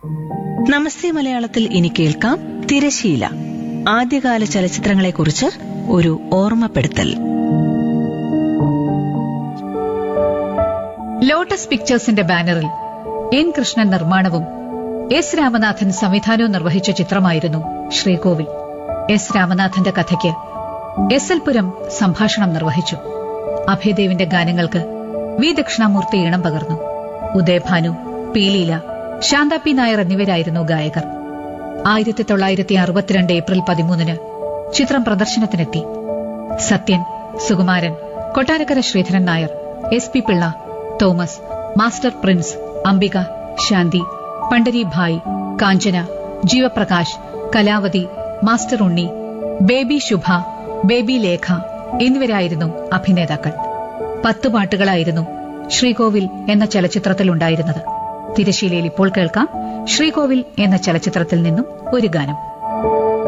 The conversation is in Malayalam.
നമസ്തേ മലയാളത്തിൽ ഇനി കേൾക്കാം തിരശീല ആദ്യകാല ചലച്ചിത്രങ്ങളെക്കുറിച്ച് ഒരു ഓർമ്മപ്പെടുത്തൽ ലോട്ടസ് പിക്ചേഴ്സിന്റെ ബാനറിൽ എൻ കൃഷ്ണൻ നിർമ്മാണവും എസ് രാമനാഥൻ സംവിധാനവും നിർവഹിച്ച ചിത്രമായിരുന്നു ശ്രീകോവിൽ എസ് രാമനാഥന്റെ കഥയ്ക്ക് എസ് എൽ പുരം സംഭാഷണം നിർവഹിച്ചു അഭയദേവിന്റെ ഗാനങ്ങൾക്ക് വി ദക്ഷിണാമൂർത്തി ഈണം പകർന്നു ഉദയഭാനു പീലീല ശാന്ത പി നായർ എന്നിവരായിരുന്നു ഗായകർ ആയിരത്തി തൊള്ളായിരത്തി അറുപത്തിരണ്ട് ഏപ്രിൽ പതിമൂന്നിന് ചിത്രം പ്രദർശനത്തിനെത്തി Sathyan Sukumaran Kottarakkara Sreedharan Nair S P Pillai Thomas master Prince Ambika ശാന്തി പണ്ഡരി ഭായ് കാഞ്ചന ജീവപ്രകാശ് കലാവതി മാസ്റ്റർ ഉണ്ണി ബേബി ശുഭ ബേബി ലേഖ എന്നിവരായിരുന്നു അഭിനേതാക്കൾ പത്ത് പാട്ടുകളായിരുന്നു ശ്രീകോവിൽ എന്ന ചലച്ചിത്രത്തിലുണ്ടായിരുന്നത് തിരശീലയിൽ ഇപ്പോൾ കേൾക്കാം ശ്രീകോവിൽ എന്ന ചലച്ചിത്രത്തിൽ നിന്നും ഒരു ഗാനം